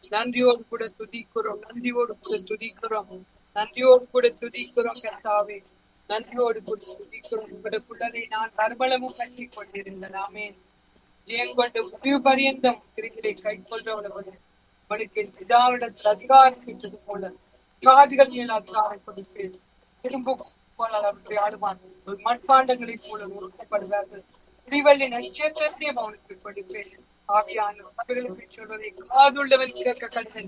நன்றியோடு கூட துதிக்கிறோம் நன்றியோடு கூட துதிக்கிறோம் நன்றியோடு கூட துதிக்கிறோம் கர்த்தாவே நன்றியோடு கூட துதிக்கிறோம் உங்களோட குடலை நான் கர்மலமும் கட்டி கொண்டிருந்தேன் ஆமேன் ஜெயம் கொண்டு முடிவு பரியந்தம் கிரிகளை கை கொள்றவளவன் அவனுக்கு என் பிதாவிடத்தில் அதிகாரம் பெற்றது போல ஜாதிகள் மேல் அதிகாரம் கொடுப்பேன் திரும்ப போல அவற்றை ஆடுவான் ஒரு மண்பாண்டங்களைப் போல உருட்டப்படுவார்கள் முடிவள்ளி நட்சத்திரத்தையும் அவனுக்கு கொடுப்பேன் ஆவியான அவர்களுக்கு சொல்வதை காதுள்ளவன் கேட்க கண்டேன்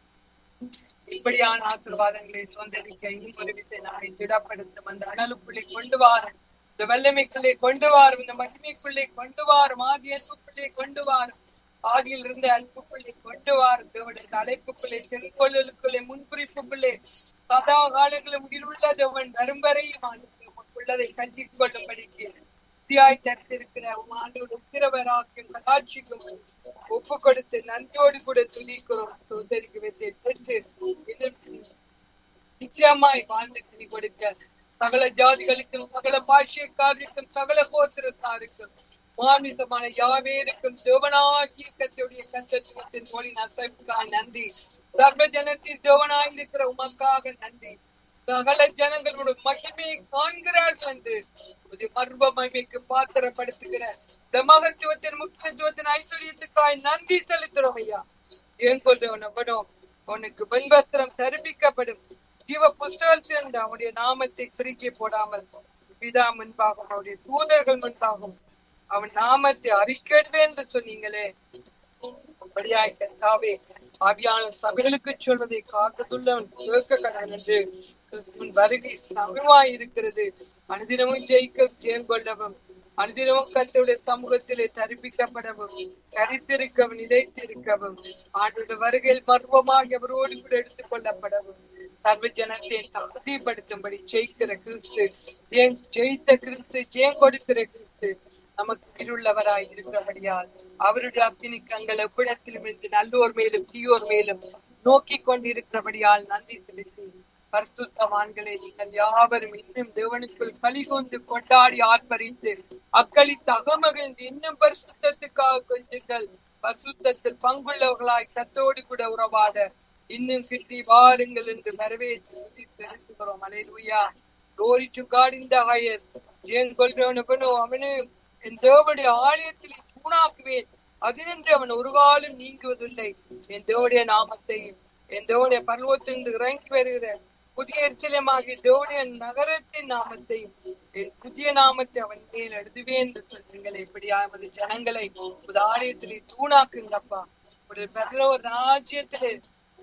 இப்படியான ஆசீர்வாதங்களை சொந்தரிக்க இன்னும் ஒரு விசை நாளை திடப்படுத்தும் அந்த அனலுக்குள்ளே கொண்டு வாரும் இந்த வல்லமைக்குள்ளே கொண்டு வாரும் இந்த மகிமைக்குள்ளே கொண்டு வாரும் ஆதி அன்புக்குள்ளே கொண்டு வாரும் ஆதியில் இருந்த அன்புக்குள்ளே கொண்டு வாரும் தேவனுடைய அழைப்புக்குள்ளே செல்கொள்ளலுக்குள்ளே முன்குறிப்புக்குள்ளே சதா காலங்களும் உள்ள தேவன் வரும் வரையும் உள்ளதை கஞ்சிக் கொள்ளும்படிக்கு உறுதியாய் தரித்திருக்கிற ஆண்டோடு உத்திரவராக்கும் கடாட்சிக்கும் ஒப்பு கொடுத்து நன்றியோடு கூட துணிக்கிறோம் சோதரிக்கு விசை பெற்று இன்னும் நிச்சயமாய் வாழ்ந்து துணி கொடுக்க சகல ஜாதிகளுக்கும் சகல பாஷைக்காரருக்கும் சகல கோத்திரத்தாருக்கும் மாமிசமான யாவேருக்கும் சிவனாகிய கத்தோடைய கத்தத்துவத்தின் மொழி நசைப்புக்காக நன்றி சர்வ ஜனத்தின் சிவனாய் இருக்கிற உமக்காக நன்றி சகல ஜனங்களோட மகிமையை காண்கிறார்கள் என்று ஒரு மர்ம மகிமைக்கு பாத்திரப்படுத்துகிற இந்த மகத்துவத்தின் முக்கியத்துவத்தின் ஐஸ்வர்யத்துக்காய் நன்றி செலுத்துறோம் ஐயா ஏன் கொள்றவன் அவனும் உனக்கு வெண்வஸ்திரம் தரிப்பிக்கப்படும் ஜீவ புத்தகத்தில் அவனுடைய நாமத்தை பிரிக்கி போடாமல் பிதா முன்பாகவும் அவருடைய தூதர்கள் முன்பாகவும் அவன் நாமத்தை அறிக்கவே என்று சொன்னீங்களே அப்படியாய் கர்த்தாவே ஆவியான சபைகளுக்கு சொல்வதை காக்கத்துள்ளவன் கேட்க கடன் என்று கிறிஸ்துவின் வருகை சமமாய் இருக்கிறது அனுதினமும் ஜெயிக்க ஜெயம் கொள்ளவும் அனுதினமும் கத்தோடைய சமூகத்திலே தரிப்பிக்கப்படவும் கரித்திருக்கவும் நிலைத்திருக்கவும் ஆண்டோட வருகையில் மர்வமாக அவரோடு கூட எடுத்துக் கொள்ளப்படவும் சர்வ ஜனத்தை தகுதிப்படுத்தும்படி ஜெயிக்கிற கிறிஸ்து ஏன் ஜெயித்த கிறிஸ்து ஜெயம் கொடுக்கிற கிறிஸ்து நமக்கு உள்ளவராய் இருக்கிறபடியால் அவருடைய அக்கினி கண்கள் எவ்விடத்திலும் இருந்து நல்லோர் மேலும் தீயோர் மேலும் நோக்கி கொண்டிருக்கிறபடியால் நன்றி செலுத்தி பரிசுத்தவான்களே நீங்கள் யாவரும் இன்னும் தேவனுக்குள் களி கொண்டு கொண்டாடி ஆர்ப்பரித்து அக்களித்து அகமகிழ்ந்து இன்னும் பரிசுத்தத்துக்காக கொஞ்சங்கள் பரிசுத்தத்தில் பங்குள்ளவர்களாய் கத்தோடு கூட உறவாட இன்னும் கிட்டி வாருங்கள் என்று வரவேற்று செலுத்துகிறோம் அலையிலுயா Glory to God in the highest. ஏன் கொள்றவனவனோ அவனு என் தேவனுடைய ஆலயத்தில் தூணாக்குவேன் அதினின்று அவன் ஒரு காலம் நீங்குவதில்லை என் தேவனுடைய நாமத்தையும் என் தேவனுடைய பருவத்திலிருந்து இறங்கி வருகிற புதிய எரிச்சலமாகிய தேவனுடைய நகரத்தின் நாமத்தையும் என் புதிய நாமத்தை அவன் மேல் எழுதுவேன் என்று சொல்லுங்கள் எப்படியாவது ஜனங்களை ஒரு ஆலயத்திலே தூணாக்குங்கப்பா ஒரு பரலோக ராஜ்யத்திலே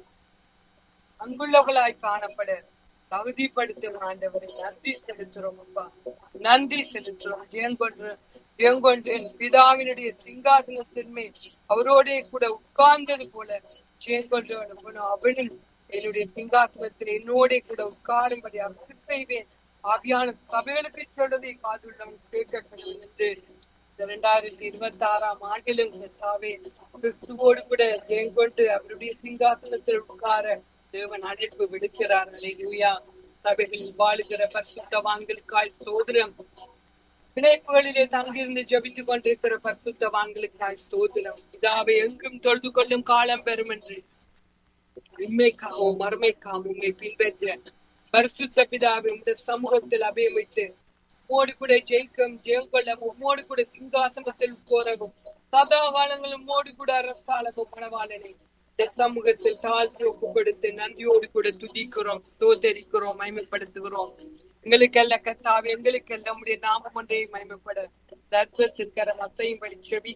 அங்குள்ளவர்களாய் காணப்பட தகுதிப்படுத்தும் ஆண்டவரை நன்றி செலுத்துறோம் அப்பா நன்றி செலுத்துறோம் ஏன் கொண்டு ஏன் கொண்டு என் பிதாவினுடைய சிங்காசனத்தின் மேல் அவரோடே கூட உட்கார்ந்தது போல ஏன் கொண்டு அவனும் என்னுடைய சிங்காசனத்தில் என்னோட கூட உட்காரும்படி அவர் செய்வேன் ஆவியான சபைகளுக்கு சொல்றதை காதுள்ளவன் கேட்கணும் என்று இரண்டாயிரத்தி இருபத்தி ஆறாம் ஆண்டிலும் கர்த்தாவே கிறிஸ்துவோடு கூட ஏன் கொண்டு அவருடைய சிங்காசனத்தில் உட்கார தேவன் அழைப்பு விடுக்கிறார் அலையூயா சபைகளில் வாழுகிற பரிசுத்தவான்களுக்காய் சோதரம் பிணைப்புகளிலே தங்கிருந்து ஜபித்துக் கொண்டிருக்கிற பரிசுத்தவான்களுக்காய் ஸ்தோத்திரம் இதாவை எங்கும் தொழுது கொள்ளும் காலம் பெறும் என்று உண்மைக்காகவும் மறுமைக்காகவும் உண்மை பின்பற்ற பரிசுத்த பிதாவை இந்த சமூகத்தில் அபயமிட்டு உம்மோடு கூட ஜெயிக்கும் ஜெயம் கொள்ளவும் உம்மோடு கூட சிங்காசனத்தில் கோரவும் சதா காலங்களும் உம்மோடு கூட அரசாளவும் மனவாளனை இந்த சமூகத்தில் தாழ்த்தி ஒப்பு கொடுத்து நன்றியோடு கூட துதிக்கிறோம் தோத்தரிக்கிறோம் மயமைப்படுத்துகிறோம் எங்களுக்கல்ல கத்தாவே எங்களுக்கல்ல நம்முடைய நாமம் ஒன்றே மயமைப்பட தர்மத்திற்கிற மத்தையும் படி செவி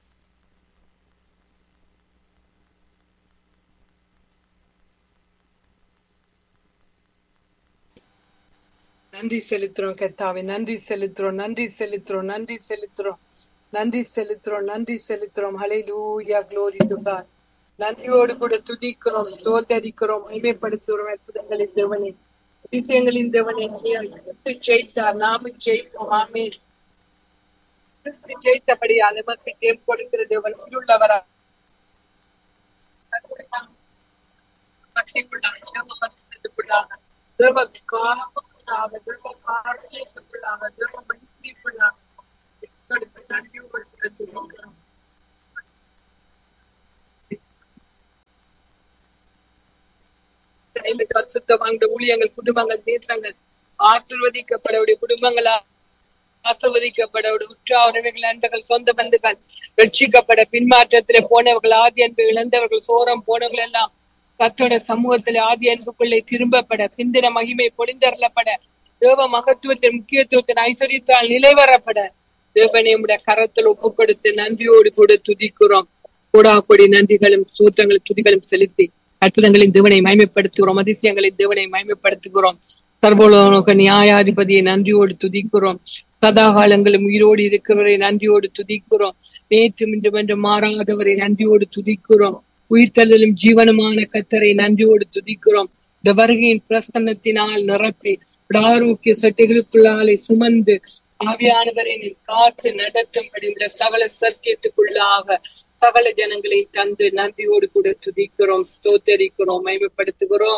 நன்றி செலுத்துறோம் கத்தாவே நன்றி செலுத்துறோம் நன்றி செலுத்துறோம் நன்றி செலுத்துறோம் நன்றி செலுத்துறோம் நன்றி செலுத்துறோம் ஹலை லூயா க்ளோரி துகார் நன்றியோடு கூட துதிக்கிறோம் தோத்தரிக்கிறோம் மகிமைப்படுத்துகிறோம் அற்புதங்களை தேவனே அதிசயங்களின் தேவனே கிறிஸ்து ஜெயித்தார் நாம ஜெயிப்போம் ஆமே கிறிஸ்து ஜெயித்தபடி நமக்கு ஜெயம் கொடுக்கிற தேவன் உள்ளவரா நன்றி இந்த பரிசுத்தவான்கள் ஊழியங்கள் குடும்பங்கள் தேசங்கள் ஆசிர்வதிக்கப்படவுடைய குடும்பங்கள் ஆசிர்வதிக்கப்படவுடைய உற்றாவரவர்கள் நண்பர்கள் சொந்த பந்துகள் ரட்சிக்கப்பட பின்மாற்றத்திலே போனவர்கள் ஆதி அன்பு இழந்தவர்கள் சோரம் போனவர்கள் எல்லாம் கத்தோட சமூகத்திலே ஆதி அன்புக்குள்ளே திரும்பப்பட பிந்தின மகிமை பொழிந்தரலப்பட தேவ மகத்துவத்தின் முக்கியத்துவத்தின் ஐஸ்வர்யத்தால் நிலைவரப்பட தேவனை உடைய கரத்தில் ஒப்பு கொடுத்து நன்றியோடு கூட துதிக்கிறோம் கூடா கொடி நன்றிகளும் சூத்தங்களும் துதிகளும் செலுத்தி அற்புதங்களின் தேவனை மயமைப்படுத்துகிறோம் அதிசயங்களின் தேவனை மயமைப்படுத்துகிறோம் சர்வலோக நியாயாதிபதியை நன்றியோடு துதிக்கிறோம் சதாகாலங்களும் உயிரோடு இருக்கிறவரை நன்றியோடு துதிக்கிறோம் நேற்று இன்றும் என்று மாறாதவரை நன்றியோடு துதிக்கிறோம் உயிர்த்தலும் ஜீவனமான கத்தரை நன்றியோடு துதிக்கிறோம் இந்த வருகையின் பிரசன்னத்தினால் நிரப்பி ஆரோக்கிய சட்டைகளுக்குள்ளாலே சுமந்து ஆவியானவரை நீ காத்து நடத்தும்படி உள்ள சகல சத்தியத்துக்குள்ளாக சகல ஜனங்களை தந்து நன்றியோடு கூட துதிக்கிறோம் ஸ்தோத்தரிக்கிறோம் மயமப்படுத்துகிறோம்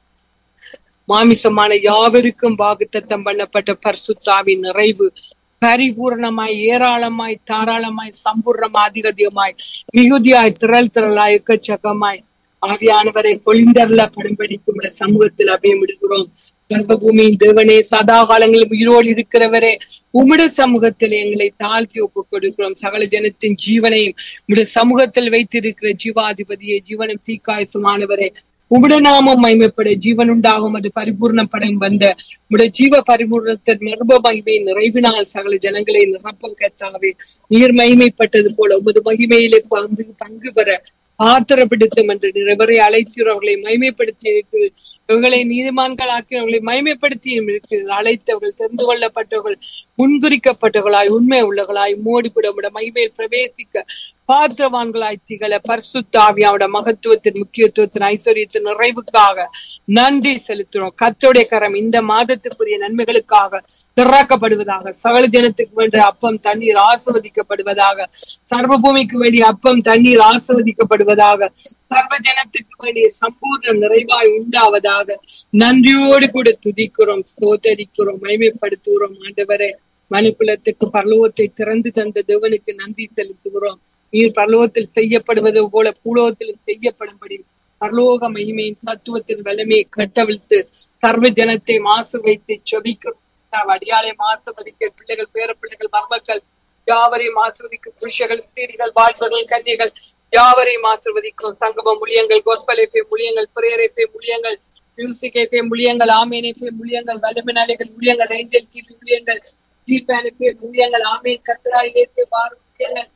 மாமிசமான யாவருக்கும் வாக்குத்தத்தம் பண்ணப்பட்ட பரிசுத்தாவின் நிறைவு பரிபூர்ணமாய் ஏராளமாய் தாராளமாய் சம்பூர்ணமாய் அதிகதிகமாய் மிகுதியாய் திரள் திரளாய் எக்கச்சக்கமாய் ஆவியானவரை பொழிந்தருளப்படும்படிக்கு உள்ள சமூகத்தில் அபயம் விடுகிறோம் சர்வபூமியின் தேவனே சதா காலங்களில் உயிரோடு இருக்கிறவரே உம்மிட சமூகத்தில் எங்களை தாழ்த்தி ஒப்புக் கொடுக்கிறோம் சகல ஜனத்தின் ஜீவனையும் உம்முடைய சமூகத்தில் வைத்திருக்கிற ஜீவாதிபதியை ஜீவனம் தீக்காயசுமானவரே உம்முடைய நாமம் மைமைப்பட ஜீவன் உண்டாகும் அது பரிபூர்ணப்படும் வந்த உடைய ஜீவ பரிபூர்ணத்தின் நிருப மகிமை நிறைவினால் சகல ஜனங்களை நிரப்பம் கத்தாவே நீர் மகிமைப்பட்டது போல உமது மகிமையிலே பங்கு பங்கு பெற ஆத்திரப்படுத்தும் என்று நிறைவரை அழைத்தவர்களை மைமைப்படுத்தி இருக்கிறது இவர்களை நீதிமான்கள் ஆக்கியவர்களை மைமைப்படுத்தியும் இருக்கிறது அழைத்தவர்கள் தெரிந்து கொள்ளப்பட்டவர்கள் முன்குறிக்கப்பட்டவர்களாய் உண்மை உள்ளவர்களாய் மூடிவிடமுட மகிமையில் பிரவேசிக்க பாத்திரவான்களாய் திகழ பரிசுத்தாவியாவோட மகத்துவத்தின் முக்கியத்துவத்தின் ஐஸ்வர்யத்தின் நிறைவுக்காக நன்றி செலுத்துறோம் கத்தோடைய கரம் இந்த மாதத்துக்குரிய நன்மைகளுக்காக திறக்கப்படுவதாக சகல ஜனத்துக்கு வேண்டிய அப்பம் தண்ணீர் ஆசிர்வதிக்கப்படுவதாக சர்வ பூமிக்கு வேண்டிய அப்பம் தண்ணீர் ஆசிர்வதிக்கப்படுவதாக சர்வ ஜனத்துக்கு வேண்டிய சம்பூர்ண நிறைவாய் உண்டாவதாக நன்றியோடு கூட துதிக்கிறோம் சோதரிக்கிறோம் மகிமைப்படுத்துகிறோம் ஆண்டவரே மனுக்குலத்துக்கு பரலோகத்தை திறந்து தந்த தேவனுக்கு நன்றி செலுத்துகிறோம் நீர் பரலோகத்தில் செய்யப்படுவது போல பூலோகத்தில் செய்யப்படும்படி பரலோக மகிமையின் சத்துவத்தின் வலிமையை கட்டவிழ்த்து சர்வ ஜனத்தை மாசு வைத்து செபிக்கிறோம் அடியாலை மாசுவதிக்க பிள்ளைகள் பேர பிள்ளைகள் மர்மக்கள் யாவரையும் ஆசிர்வதிக்கும் புருஷர்கள் ஸ்திரீகள் வாழ்வர்கள் கன்னிகள் யாவரையும் ஆசிர்வதிக்கும் சங்கமம் முழியங்கள் கோஸ்பலைஃபே முழியங்கள் பிரேரைஃபே முழியங்கள் மியூசிக் எஃபே முழியங்கள் ஆமேன் எஃபே முழியங்கள் வலுமினாலைகள் முழியங்கள் ரேஞ்சல் டிவி முழியங்கள் ஜீப்பானுக்கு முழியங்கள் ஆமேன் கத்தராயிலே பாரு முழியங்கள்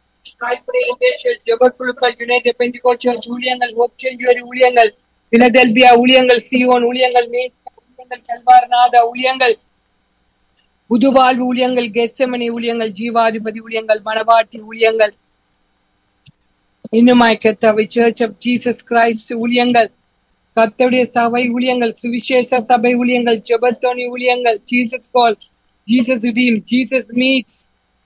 ஜபக்குழுக்கள் யுனைடெட் பெண்டிகோல் சர்ச் ஊழியங்கள் ஹோப் செஞ்சுவரி ஊழியங்கள் பிலதெல்பியா ஊழியங்கள் சியோன் ஊழியங்கள் மேற்கு ஊழியங்கள் கல்வார்நாத ஊழியங்கள் புதுவாழ்வு ஊழியங்கள் கெச்சமணி ஊழியங்கள் ஜீவாதிபதி ஊழியங்கள் மணவாட்டி ஊழியங்கள் இன்னுமாய் கத்தவை சர்ச் ஆஃப் ஜீசஸ் கிரைஸ்ட் ஊழியங்கள் கத்தவுடைய சபை ஊழியங்கள் சுவிசேஷ சபை ஊழியங்கள் ஜெபத்தோனி ஊழியங்கள் ஜீசஸ் கால் ஜீசஸ் ரீம் ஜீசஸ் மீட்ஸ்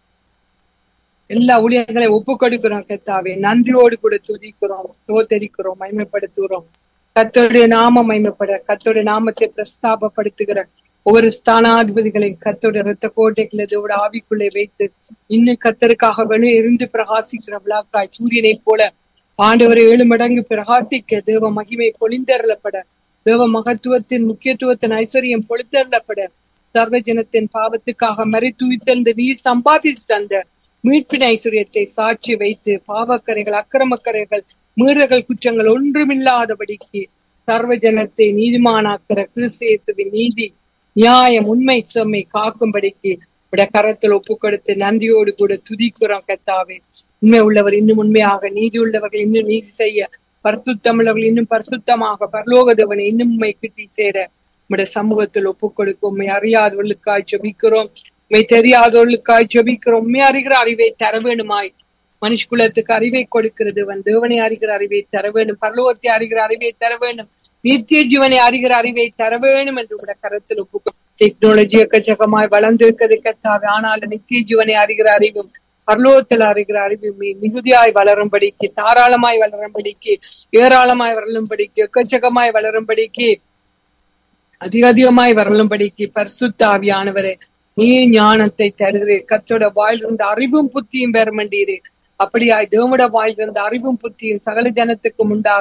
எல்லா ஊழியர்களை ஒப்பு கொடுக்கிறோம் கத்தாவே நன்றியோடு கூட துதிக்கிறோம் சோதரிக்கிறோம் மயமைப்படுத்துகிறோம் கத்தோடைய நாமம் மயமைப்பட கத்தோடைய நாமத்தை பிரஸ்தாபப்படுத்துகிற ஒவ்வொரு ஸ்தானாதிபதிகளை கத்தோட ரத்த கோட்டைகளை இதோட ஆவிக்குள்ளே வைத்து இன்னும் கத்தருக்காக வெளியே இருந்து பிரகாசிக்கிற விழாக்காய் சூரியனை போல ஆண்டவரை ஏழு மடங்கு பிரகாசிக்க தேவ மகிமை பொழிந்தருளப்பட தேவ மகத்துவத்தின் முக்கியத்துவத்தின் ஐஸ்வர்யம் பொழிந்தருளப்பட சர்வ ஜனத்தின் பாவத்துக்காக மறைத்து உயிர்த்தெழுந்த நீ சம்பாதித்து தந்த மீட்பின் ஐஸ்வர்யத்தை சாட்சி வைத்து பாவக்கரைகள் அக்கிரமக்கரைகள் மீறல்கள் குற்றங்கள் ஒன்றுமில்லாதபடிக்கு சர்வ ஜனத்தை நீதிமானாக்கிற கிறிஸ்தியத்துவின் நீதி நியாயம் உண்மை செம்மை காக்கும்படிக்கு உடைய கரத்தில் ஒப்பு கொடுத்து நன்றியோடு கூட துதிக்கிறோம் கத்தாவே உண்மை உள்ளவர் இன்னும் உண்மையாக நீதி உள்ளவர்கள் இன்னும் நீதி செய்ய பரிசுத்தமுள்ளவர்கள் இன்னும் பரிசுத்தமாக பரலோகதவனை இன்னும் உண்மை கிட்டி சேர உடைய சமூகத்தில் ஒப்பு கொடுக்கும் உண்மை அறியாதவர்களுக்காய் ஜபிக்கிறோம் உண்மை தெரியாதவர்களுக்காய் ஜபிக்கிறோம் உண்மை அறிகிற அறிவை தர வேணுமாய் மனுஷ குலத்துக்கு அறிவை கொடுக்கிறது வன் தேவனை அறிகிற அறிவை தர வேண்டும் பரலோகத்தை அறிகிற அறிவை தர வேண்டும் நித்திய ஜீவனை அறிகிற அறிவை தர வேண்டும் என்று உடைய கரத்தில் ஒப்பு டெக்னாலஜி எக்கச்சக்கமாய் வளர்ந்திருக்கிறது கத்தாவே ஆனால் நித்திய ஜீவனை அறிகிற அறிவும் பரலோகத்தில் அறிகிற அறிவு மிகுதியாய் வளரும்படிக்கு தாராளமாய் வளரும்படிக்கு ஏராளமாய் வளரும்படிக்கு எக்கச்சக்கமாய் வளரும்படிக்கு அதிக அதிகமாய் வரலும்படிக்கு பரிசுத்த ஆவியானவரே நீ ஞானத்தை தருகிறீர் கத்தோட வாயிலிருந்து அறிவும் புத்தியும் பெறமண்டீரே அப்படியாய் தேவட வாயிலிருந்து அறிவும் புத்தியும் சகல ஜனத்துக்கும் உண்டாக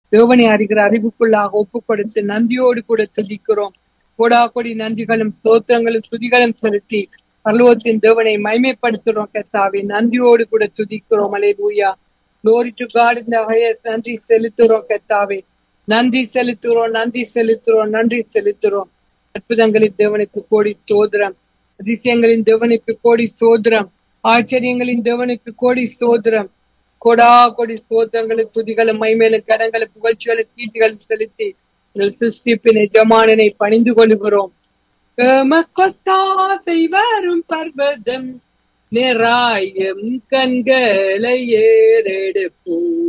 தேவனை அறிகிற அறிவுக்குள்ளாக ஒப்பு கொடுத்து நன்றியோடு கூட துதிக்கிறோம் கோடா கொடி நன்றிகளும் ஸ்தோத்திரங்களும் துதிகளும் செலுத்தி பரலோகத்தின் தேவனை மைமைப்படுத்துறோம் கத்தாவே நன்றியோடு கூட துதிக்கிறோம் அலே லூயா Glory to God in the highest. நன்றி செலுத்துறோம் கத்தாவே நன்றி செலுத்துறோம் நன்றி செலுத்துறோம் நன்றி செலுத்துறோம் அற்புதங்களின் தேவனுக்கு கோடி சோதரம் அதிசயங்களின் தேவனுக்கு கோடி சோதரம் ஆச்சரியங்களின் தேவனுக்கு கோடி சோதரம் கொடா கொடி சோதரங்களும் துதிகளும் மைமேலும் கடங்களும் புகழ்ச்சிகளும் கீட்டுகளும் செலுத்தி எங்கள் சிருஷ்டிப்பினை ஜமானனை பணிந்து கொள்கிறோம் கொத்தாத்தை வரும் பர்வதம் நிராயம் கண்களை ஏறெடுப்போம்